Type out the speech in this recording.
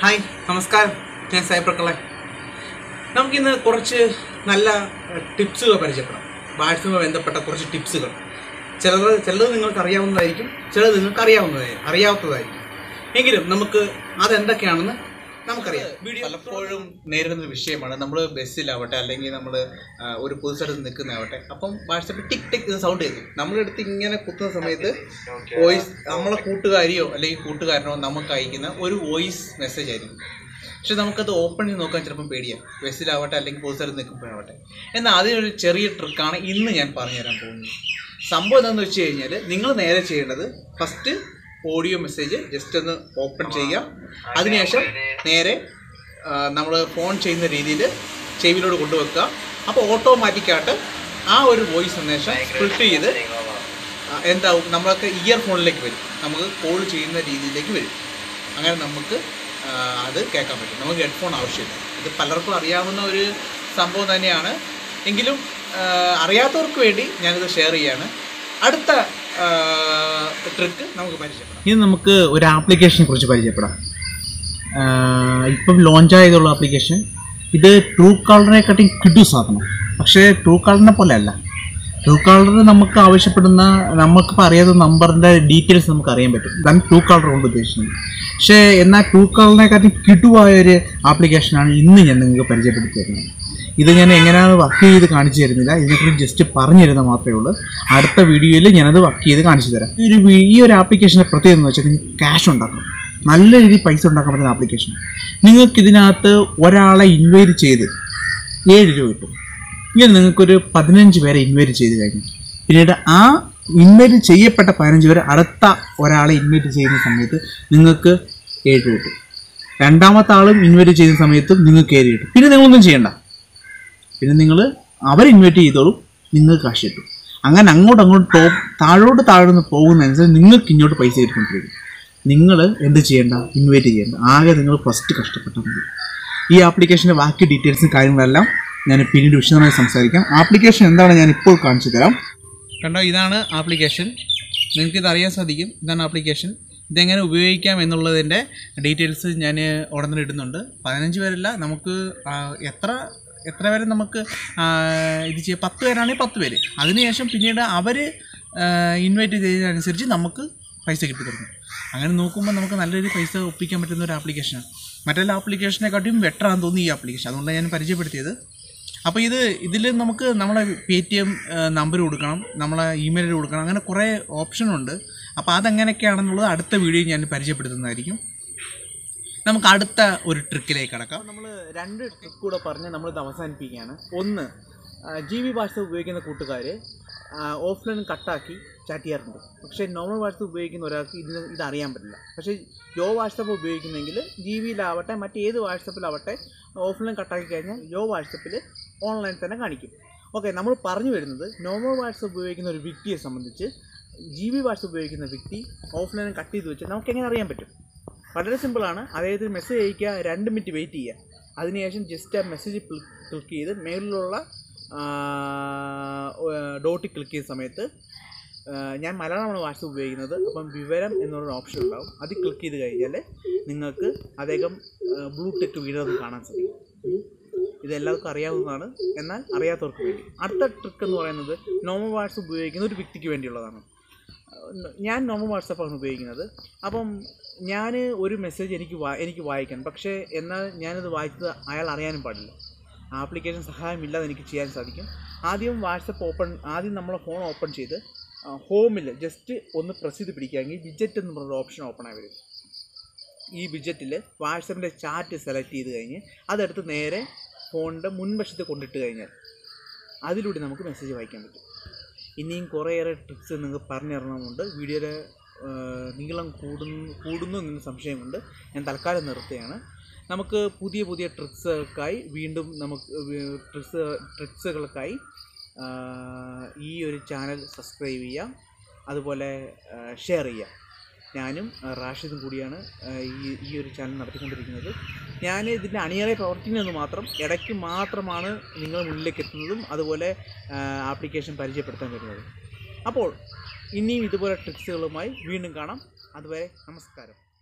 Hi നമസ്കാരം ഞാൻ സൈപ്രക്കളെ നമുക്കിന്ന് കുറച്ച് നല്ല ടിപ്സുകൾ പരിചയപ്പെടാം വാട്സുമായി ബന്ധപ്പെട്ട കുറച്ച് ടിപ്സുകൾ ചിലത് ചിലത് നിങ്ങൾക്ക് അറിയാവുന്നതായിരിക്കും ചിലത് നിങ്ങൾക്ക് അറിയാവുന്നതായിരിക്കും അറിയാത്തതായിരിക്കും എങ്കിലും നമുക്ക് അതെന്തൊക്കെയാണെന്ന് നമുക്കറിയാം വീഡിയോ പലപ്പോഴും നേരിടുന്ന ഒരു വിഷയമാണ് നമ്മൾ ബസ്സിലാവട്ടെ അല്ലെങ്കിൽ നമ്മൾ ഒരു പൊതു സ്ഥലത്ത് നിൽക്കുന്നതാവട്ടെ അപ്പം വാട്സപ്പിൽ ടിക് ടിക് എന്ന് സൗണ്ട് കേൾക്കും നമ്മളെടുത്ത് ഇങ്ങനെ കുത്തുന്ന സമയത്ത് വോയിസ് നമ്മളെ കൂട്ടുകാരിയോ അല്ലെങ്കിൽ കൂട്ടുകാരനോ നമുക്ക് അയക്കുന്ന ഒരു വോയിസ് മെസ്സേജ് ആയിരിക്കും പക്ഷെ നമുക്കത് ഓപ്പൺ ചെയ്ത് നോക്കാൻ ചിലപ്പം പേടിയാണ് ബസ്സിലാവട്ടെ അല്ലെങ്കിൽ പൊതു സ്ഥലത്ത് നിൽക്കുമ്പോഴാവട്ടെ എന്നാൽ അതിനൊരു ചെറിയ ട്രിക്കാണ് ഇന്ന് ഞാൻ പറഞ്ഞുതരാൻ പോകുന്നത് സംഭവം എന്താണെന്ന് വെച്ച് കഴിഞ്ഞാൽ നിങ്ങൾ നേരെ ചെയ്യേണ്ടത് ഫസ്റ്റ് ഓഡിയോ മെസ്സേജ് ജസ്റ്റ് ഒന്ന് ഓപ്പൺ ചെയ്യുക അതിനുശേഷം നേരെ നമ്മൾ ഫോൺ ചെയ്യുന്ന രീതിയിൽ ചെവിയിലോട് കൊണ്ടുവെക്കുക അപ്പോൾ ഓട്ടോമാറ്റിക്കായിട്ട് ആ ഒരു വോയിസ് സന്ദേശം സ്പ്ലിറ്റ് ചെയ്ത് ആ, എന്താവും നമ്മളൊക്കെ ഇയർ ഫോണിലേക്ക് വരും നമുക്ക് കോൾ ചെയ്യുന്ന രീതിയിലേക്ക് വരും അങ്ങനെ നമുക്ക് ആ, അത് കേൾക്കാൻ പറ്റും നമുക്ക് ഹെഡ്ഫോൺ ആവശ്യമില്ല ഇത് പലർക്കും അറിയാവുന്ന ഒരു സംഭവം തന്നെയാണ് എങ്കിലും ആ, അറിയാത്തവർക്ക് വേണ്ടി ഞാനിത് ഷെയർ ചെയ്യാണ് അടുത്ത ട്രിക്ക് നമുക്ക് പരിചയപ്പെടാം ഇനി നമുക്ക് ഒരു ആപ്ലിക്കേഷനെ കുറിച്ച് പരിചയപ്പെടാം ആഹ് ഇപ്പം ലോഞ്ച് ആയതുള്ള ആപ്ലിക്കേഷൻ ഇത് ട്രൂ കളറിനെക്കാട്ടി കിടു സാധനം പക്ഷേ ട്രൂ കളറിനെ പോലെ അല്ല ട്രൂ കളർ നമുക്ക് ആവശ്യപ്പെടുന്ന നമുക്കിപ്പോൾ അറിയാത്ത നമ്പറിൻ്റെ ഡീറ്റെയിൽസ് നമുക്ക് അറിയാൻ പറ്റും ഇതാണ് ട്രൂ കളർ കൊണ്ട് ഉദ്ദേശിക്കുന്നത് പക്ഷേ എന്നാൽ ട്രൂ കളറിനെക്കാട്ടി കിടുവായ ഒരു ആപ്ലിക്കേഷനാണ് ഇന്ന് ഞാൻ നിങ്ങൾക്ക് പരിചയപ്പെടുത്തി തരുന്നത് ഇത് ഞാൻ എങ്ങനെയാണ് വർക്ക് ചെയ്ത് കാണിച്ചു തരുന്നില്ല ഇതിനെക്കുറിച്ച് ജസ്റ്റ് പറഞ്ഞു തരുന്നത് മാത്രമേ ഉള്ളൂ അടുത്ത വീഡിയോയിൽ ഞാനത് വർക്ക് ചെയ്ത് കാണിച്ചു തരാം ഈ ഒരു വീ- ഈ ഒരു ആപ്ലിക്കേഷൻ്റെ പ്രത്യേകത എന്ന് വെച്ചാൽ നിങ്ങൾക്ക് ക്യാഷ് ഉണ്ടാക്കണം നല്ല രീതിയിൽ പൈസ ഉണ്ടാക്കാൻ പറ്റുന്ന ആപ്ലിക്കേഷൻ നിങ്ങൾക്ക് ഇതിനകത്ത് ഒരാളെ ഇൻവൈറ്റ് ചെയ്ത് ഏഴ് രൂപ കിട്ടും ഇങ്ങനെ നിങ്ങൾക്കൊരു പതിനഞ്ച് പേരെ ഇൻവൈറ്റ് ചെയ്ത് കഴിഞ്ഞു പിന്നീട് ആ ഇൻവൈറ്റ് ചെയ്യപ്പെട്ട പതിനഞ്ച് പേര് അടുത്ത ഒരാളെ ഇൻവൈറ്റ് ചെയ്യുന്ന സമയത്ത് നിങ്ങൾക്ക് ഏഴ് രൂപ കിട്ടും രണ്ടാമത്തെ ആളും ഇൻവൈറ്റ് ചെയ്യുന്ന സമയത്തും നിങ്ങൾക്ക് ഏഴ് കിട്ടും പിന്നെ നിങ്ങളൊന്നും ചെയ്യണ്ട പിന്നെ നിങ്ങൾ അവർ ഇൻവൈറ്റ് ചെയ്തോളും നിങ്ങൾക്ക് കാശ് കിട്ടും അങ്ങനെ അങ്ങോട്ട് അങ്ങോട്ട് ടോപ്പ് താഴോട്ട് താഴ്ന്ന് പോകുന്നതനുസരിച്ച് നിങ്ങൾക്ക് ഇങ്ങോട്ട് പൈസ കിട്ടിക്കൊണ്ടിരിക്കും നിങ്ങൾ എന്ത് ചെയ്യേണ്ട ഇൻവൈറ്റ് ചെയ്യേണ്ട ആകെ നിങ്ങൾ ഫസ്റ്റ് കഷ്ടപ്പെട്ടാൽ മതി ഈ ആപ്ലിക്കേഷൻ്റെ ബാക്കി ഡീറ്റെയിൽസും കാര്യങ്ങളെല്ലാം ഞാൻ പിന്നീട് വിശദമായി സംസാരിക്കാം ആപ്ലിക്കേഷൻ എന്താണ് ഞാൻ ഇപ്പോൾ കാണിച്ചു തരാം കണ്ടോ ഇതാണ് ആപ്ലിക്കേഷൻ നിങ്ങൾക്ക് ഇത് അറിയാൻ സാധിക്കും ഇതാണ് ആപ്ലിക്കേഷൻ ഇതെങ്ങനെ ഉപയോഗിക്കാം എന്നുള്ളതിൻ്റെ ഡീറ്റെയിൽസ് ഞാൻ ഉടനെ ഇടുന്നുണ്ട് പതിനഞ്ച് പേരല്ല നമുക്ക് ആ, എത്ര എത്ര പേരെ നമുക്ക് ആ, ഇത് ചെയ്യാം പത്ത് പേരാണെങ്കിൽ പത്ത് പേര് അതിനുശേഷം പിന്നീട് അവർ ഇൻവൈറ്റ് ചെയ്തതനുസരിച്ച് നമുക്ക് പൈസ കിട്ടി തുടങ്ങും അങ്ങനെ നോക്കുമ്പോൾ നമുക്ക് നല്ല രീതിയിൽ പൈസ ഒപ്പിക്കാൻ പറ്റുന്ന ഒരു ആപ്ലിക്കേഷനാണ് മറ്റെല്ലാ ആപ്ലിക്കേഷനെക്കാട്ടിയും ബെറ്റർ ആണെന്ന് തോന്നി ഈ ആപ്ലിക്കേഷൻ അതുകൊണ്ടാണ് ഞാൻ പരിചയപ്പെടുത്തിയത് അപ്പോൾ ഇത് ഇതിൽ നമുക്ക് നമ്മളെ പേ ടി എം നമ്പർ കൊടുക്കണം നമ്മളെ ഇമെയിൽ കൊടുക്കണം അങ്ങനെ കുറേ ഓപ്ഷനുണ്ട് അപ്പോൾ അതെങ്ങനെയൊക്കെയാണെന്നുള്ളത് അടുത്ത വീഡിയോ ഞാൻ പരിചയപ്പെടുത്തുന്നതായിരിക്കും നമുക്ക് അടുത്ത ഒരു ട്രിക്കിലേക്ക് കടക്കാം നമ്മൾ രണ്ട് ട്രിക്ക് കൂടെ പറഞ്ഞ് നമ്മൾ ഇത് അവസാനിപ്പിക്കുകയാണ് ഒന്ന് ജി ബി വാട്സപ്പ് ഉപയോഗിക്കുന്ന കൂട്ടുകാർ ഓഫ്ലൈൻ കട്ടാക്കി ചാറ്റ് ചെയ്യാറുണ്ട് പക്ഷേ നോർമൽ വാട്സപ്പ് ഉപയോഗിക്കുന്ന ഒരാൾക്ക് ഇതിന് ഇത് അറിയാൻ പറ്റില്ല പക്ഷേ യോ വാട്സപ്പ് ഉപയോഗിക്കുന്നെങ്കിൽ ജി ബിയിലാവട്ടെ മറ്റേത് വാട്സപ്പിലാവട്ടെ ഓഫ്ലൈൻ കട്ടാക്കി കഴിഞ്ഞാൽ യോ വാട്സപ്പിൽ ഓൺലൈൻ തന്നെ കാണിക്കും ഓക്കെ നമ്മൾ പറഞ്ഞു വരുന്നത് നോർമൽ വാട്സപ്പ് ഉപയോഗിക്കുന്ന ഒരു വ്യക്തിയെ സംബന്ധിച്ച് ജി ബി വാട്സപ്പ് ഉപയോഗിക്കുന്ന വ്യക്തി ഓഫ്ലൈൻ കട്ട് ചെയ്ത് വെച്ചാൽ നമുക്ക് എങ്ങനെ അറിയാൻ പറ്റും വളരെ സിമ്പിളാണ് അതായത് മെസ്സേജ് അയക്കുക രണ്ട് മിനിറ്റ് വെയിറ്റ് ചെയ്യുക അതിനുശേഷം ജസ്റ്റ് ആ മെസ്സേജ് ക്ലിക്ക് ചെയ്ത് മേളിലുള്ള ഡോട്ടിൽ ക്ലിക്ക് ചെയ്യുന്ന സമയത്ത് ആ, ഞാൻ മലയാളമാണ് വാട്സപ്പ് ഉപയോഗിക്കുന്നത് അപ്പം വിവരം എന്നുള്ള ഓപ്ഷൻ ഉണ്ടാവും അത് ക്ലിക്ക് ചെയ്ത് കഴിഞ്ഞാൽ നിങ്ങൾക്ക് അദ്ദേഹം ബ്ലൂ ടെക്ക് വീഴുന്നത് കാണാൻ സാധിക്കും ഉം. ഇതെല്ലാവർക്കും അറിയാവുന്നതാണ് എന്നാൽ അറിയാത്തവർക്ക് വേണ്ടി അടുത്ത ട്രിക്ക് എന്ന് പറയുന്നത് നോർമൽ വാട്സപ്പ് ഉപയോഗിക്കുന്ന ഒരു വ്യക്തിക്ക് വേണ്ടിയുള്ളതാണ് ഞാൻ നോർമൽ വാട്സപ്പാണ് ഉപയോഗിക്കുന്നത് അപ്പം ഞാൻ ഒരു മെസ്സേജ് എനിക്ക് വാ എനിക്ക് വായിക്കാൻ പക്ഷേ എന്നാൽ ഞാനത് വായിച്ചത് അയാൾ അറിയാനും പാടില്ല ആപ്ലിക്കേഷൻ സഹായമില്ലാതെ എനിക്ക് ചെയ്യാൻ സാധിക്കും ആദ്യം വാട്സപ്പ് ഓപ്പൺ ആദ്യം നമ്മളെ ഫോൺ ഓപ്പൺ ചെയ്ത് ഹോമിൽ ജസ്റ്റ് ഒന്ന് പ്രസ് ചെയ്ത് പിടിക്കുകയാണെങ്കിൽ വിജറ്റ് എന്ന് പറഞ്ഞൊരു ഓപ്ഷൻ ഓപ്പൺ ആയി വരും ഈ വിജറ്റിൽ വാട്സപ്പിൻ്റെ ചാറ്റ് സെലക്ട് ചെയ്ത് കഴിഞ്ഞ് അതെടുത്ത് നേരെ ഫോണിൻ്റെ മുൻവശത്ത് കൊണ്ടിട്ട് കഴിഞ്ഞാൽ അതിലൂടെ നമുക്ക് മെസ്സേജ് വായിക്കാൻ പറ്റും ഇനിയും കുറേയേറെ ട്രിക്സ് നിങ്ങൾക്ക് പറഞ്ഞു തരണമെന്നുണ്ട് വീഡിയോയുടെ നീളം കൂടുന്നു കൂടുന്നു എന്നൊരു സംശയമുണ്ട് ഞാൻ തൽക്കാലം നിർത്തുകയാണ് നമുക്ക് പുതിയ പുതിയ ട്രിക്സുകൾക്കായി വീണ്ടും നമുക്ക് ട്രിക്സ് ട്രിക്സുകൾക്കായി ആ, ഈ ഒരു ചാനൽ സബ്സ്ക്രൈബ് ചെയ്യാം അതുപോലെ ഷെയർ ചെയ്യാം ഞാനും ആ, റാഷിദും കൂടിയാണ് ആ, ഈ ഈ ഒരു ചാനൽ നടത്തിക്കൊണ്ടിരിക്കുന്നത് ഞാൻ ഇതിൻ്റെ അണിയറെ പ്രവർത്തിക്കുന്നത് മാത്രം ഇടയ്ക്ക് മാത്രമാണ് നിങ്ങൾ മുന്നിലേക്ക് എത്തുന്നതും അതുപോലെ ആപ്ലിക്കേഷൻ പരിചയപ്പെടുത്താൻ വരുന്നതും അപ്പോൾ ഇനിയും ഇതുപോലെ ട്രിക്സുകളുമായി വീണ്ടും കാണാം അതുവരെ നമസ്കാരം